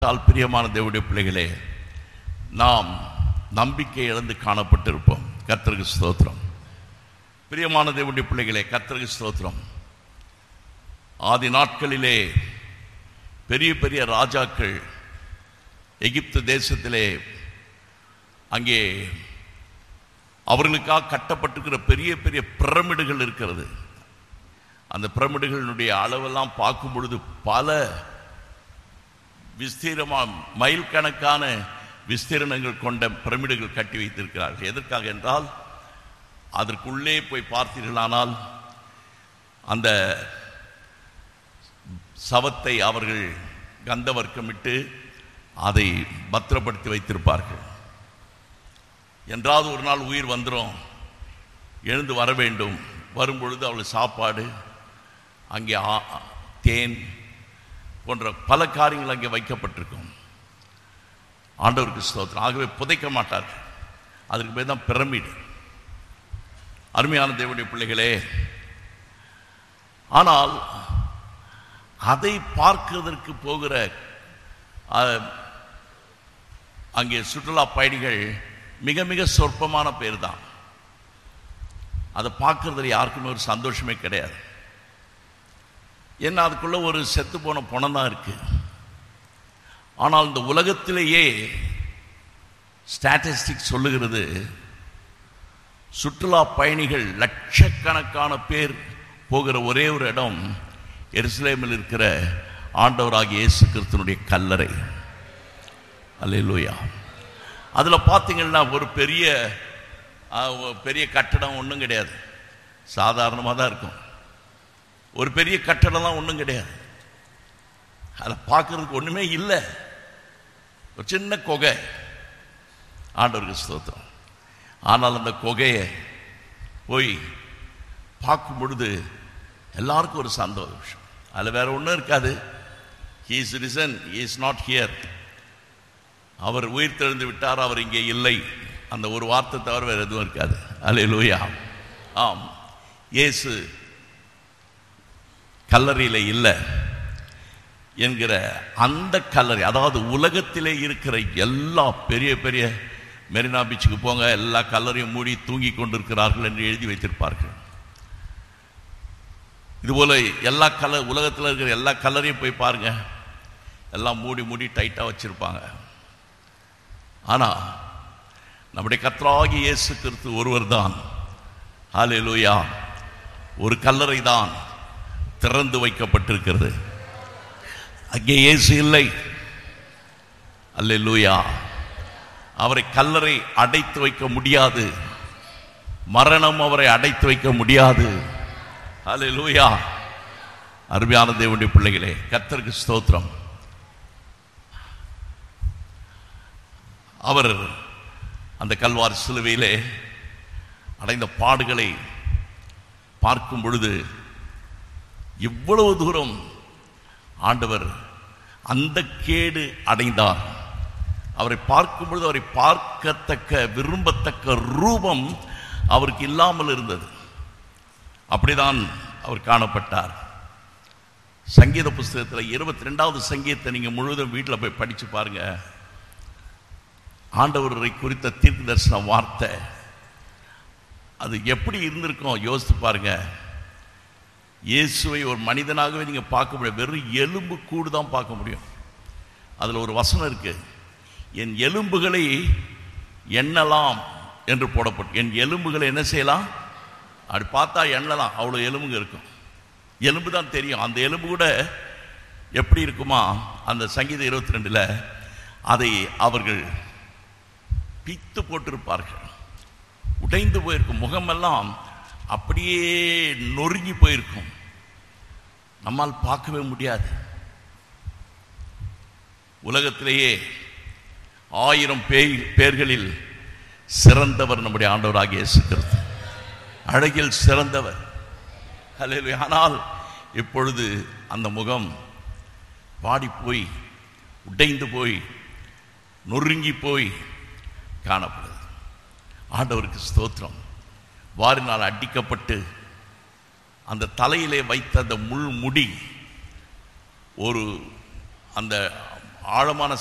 All பிரியமான தேவனுடைய பிள்ளைகளே நாம் நம்பிக்கை இழந்து காணப்பட்டிருப்போம் கர்த்தருக்கு ஸ்தோத்திரம் பிரியமான தேவனுடைய பிள்ளைகளே கர்த்தருக்கு ஸ்தோத்திரம் ஆதி நாட்களிலே பெரிய பெரிய ராஜாக்கள் எகிப்து தேசத்திலே அங்கே அவர்களுக்காக கட்டப்பட்டிருக்கிற பெரிய பெரிய பிரமிடுகள் இருக்கிறது அந்த பிரமிடுகளினுடைய அளவெல்லாம் பார்க்கும் பொழுது பல விஸ்தீரமா மைல் கணக்கான விஸ்தீரணங்கள் கொண்ட பிரமிடுகள் கட்டி வைத்திருக்கிறார்கள் எதற்காக என்றால் அதற்குள்ளே போய் பார்த்தீர்களானால் அந்த சவத்தை அவர்கள் கந்தவர்க்கமிட்டு அதை பத்திரப்படுத்தி வைத்திருப்பார்கள் என்றாவது ஒரு நாள் உயிர் வந்துடும் எழுந்து வர வேண்டும் வரும்பொழுது அவளுக்கு சாப்பாடு அங்கே ஆ- தேன் போன்ற பல காரியங்கள் அங்கே வைக்கப்பட்டிருக்கும் ஆண்டவருக்கு ஸ்தோத்திரம் ஆகவே புதைக்க மாட்டார்கள் அதற்கு பேர் தான் பிரமிடு அருமையான தேவனுடைய பிள்ளைகளே ஆனால் அதை பார்க்கிறதற்கு போகிற அஹ், அங்கே சுற்றுலா பயணிகள் மிக மிக சொற்பமான பேர் தான் அதை பார்க்கறதுல யாருக்குமே ஒரு சந்தோஷமே கிடையாது ஏன்னா அதுக்குள்ள ஒரு செத்து போன பணம் தான் இருக்கு ஆனால் இந்த உலகத்திலேயே ஸ்டாட்டிஸ்டிக் சொல்லுகிறது சுற்றுலா பயணிகள் லட்சக்கணக்கான பேர் போகிற ஒரே ஒரு இடம் எருசலேமில் இருக்கிற ஆண்டவராகிய இயேசு கிறிஸ்துனுடைய கல்லறை அல்லேலூயா அதில் பார்த்தீங்கன்னா ஒரு பெரிய ஆ, ஒரு பெரிய கட்டடம் ஒன்றும் கிடையாது சாதாரணமாக தான் இருக்கும் ஒரு பெரிய கட்டடம்லாம் ஒன்றும் கிடையாது அதை பார்க்கறதுக்கு ஒன்றுமே இல்லை ஒரு சின்ன குகை ஆண்டவருக்கு ஸ்தோத்திரம் ஆனால் அந்த குகையை போய் பார்க்கும் பொழுது எல்லாருக்கும் ஒரு சந்தோஷம் அதில் வேற ஒன்றும் இருக்காது he is risen he is not here அவர் உயிர் தெழுந்து விட்டார் அவர் இங்கே இல்லை அந்த ஒரு வார்த்தை தவிர வேறு எதுவும் இருக்காது அல்லேலூயா ஆம் இயேசு கல்லறையில் இல்லை என்கிற அந்த கல்லறை அதாவது உலகத்திலே இருக்கிற எல்லா பெரிய பெரிய மெரினா பீச்சுக்கு போங்க எல்லா கல்லறையும் மூடி தூங்கி கொண்டிருக்கிறார்கள் என்று எழுதி வைத்திருப்பார்கள் இதுபோல எல்லா கலர் உலகத்தில் இருக்கிற எல்லா கல்லறையும் போய் பாருங்க எல்லாம் மூடி மூடி டைட்டாக வச்சிருப்பாங்க ஆனால் நம்முடைய கர்த்தராகி இயேசு கிறிஸ்து ஒருவர் தான் ஹalleluya ஒரு கல்லறை தான் திறந்து வைக்கப்பட்டிருக்கிறது அங்கே இயேசு இல்லை அல்லேலூயா அவரை கல்லறை அடைத்து வைக்க முடியாது மரணம் அவரை அடைத்து வைக்க முடியாது அல்லேலூயா அருமையான தேவனுடைய பிள்ளைகளே கர்த்தருக்கு ஸ்தோத்திரம் அவர் அந்த கல்வாரி சிலுவையிலே அடைந்த பாடுகளை பார்க்கும் பொழுது இவ்வளவு தூரம் ஆண்டவர் அந்த கேடு அடைந்தார் அவரை பார்க்கும் பொழுது அவரை பார்க்கத்தக்க விரும்பத்தக்க ரூபம் அவருக்கு இல்லாமல் இருந்தது அப்படிதான் அவர் காணப்பட்டார் சங்கீத புஸ்தகத்தில் இருபத்தி ரெண்டாவது சங்கீதத்தை நீங்கள் முழுவதும் வீட்டில் போய் படித்து பாருங்க ஆண்டவரை குறித்த தீர்க்க தரிசன வார்த்தை அது எப்படி இருந்திருக்கும் யோசித்து பாருங்க இயேசுவை ஒரு மனிதனாகவே நீங்கள் பார்க்க முடியும் வெறும் எலும்பு கூடு தான் பார்க்க முடியும் அதில் ஒரு வசனம் இருக்கு என் எலும்புகளை எண்ணலாம் என்று போடப்பட்டு என் எலும்புகளை என்ன செய்யலாம் அப்படி பார்த்தா எண்ணலாம் அவ்வளோ எலும்புங்க இருக்கும் எலும்பு தான் தெரியும் அந்த எலும்பு கூட எப்படி இருக்குமா அந்த சங்கீத இருபத்தி ரெண்டில் அதை அவர்கள் பித்து போட்டிருப்பார்கள் உடைந்து போயிருக்கும் முகமெல்லாம் அப்படியே நொறுங்கி போயிருக்கும் நம்மால் பார்க்கவே முடியாது உலகத்திலேயே ஆயிரம் பேய் பேர்களில் சிறந்தவர் நம்முடைய ஆண்டவராகிய இயேசு கிறிஸ்து அழகில் சிறந்தவர் ஹல்லேலூயா. ஆனால் இப்பொழுது அந்த முகம் வாடி போய் உடைந்து போய் நொறுங்கி போய் காணப்படுது ஆண்டவருக்கு ஸ்தோத்திரம் வாரினால் அடிக்கப்பட்டு அந்த தலையிலே வைத்த அந்த முள் முடி ஒரு அந்த ஆழமான